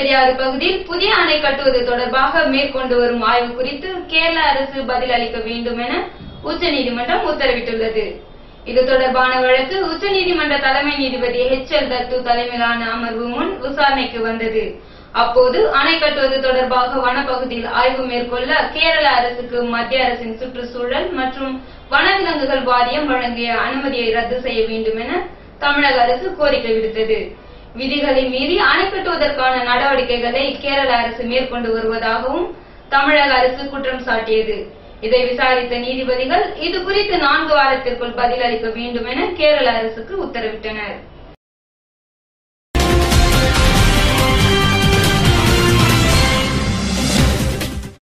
முல்லைப்பெரியாறு பகுதியில் புதிய அணை கட்டுவது தொடர்பாக மேற்கொண்டு வரும் ஆய்வு குறித்து கேரள அரசு பதில் அளிக்க வேண்டும் என உச்சநீதிமன்றம் உத்தரவிட்டுள்ளது இது தொடர்பான வழக்கு உச்சநீதிமன்ற தலைமை நீதிபதி எச் எல் தத்து தலைமையிலான அமர்வு முன் விசாரணைக்கு வந்தது அப்போது அணை கட்டுவது தொடர்பாக வனப்பகுதியில் ஆய்வு மேற்கொள்ள கேரள அரசுக்கு மத்திய அரசின் சுற்றுச்சூழல் மற்றும் வனவிலங்குகள் வாரியம் வழங்கிய அனுமதியை ரத்து செய்ய வேண்டும் என தமிழக அரசு கோரிக்கை விடுத்தது விதிகளை மீறி அணை கட்டுவதற்கான நடவடிக்கைகளை கேரள அரசு மேற்கொண்டு வருவதாகவும் தமிழக அரசு குற்றம் சாட்டியது இதை விசாரித்த நீதிபதிகள் இது குறித்து நான்கு வாரத்திற்குள் பதிலளிக்க வேண்டும் என கேரள அரசுக்கு உத்தரவிட்டனர்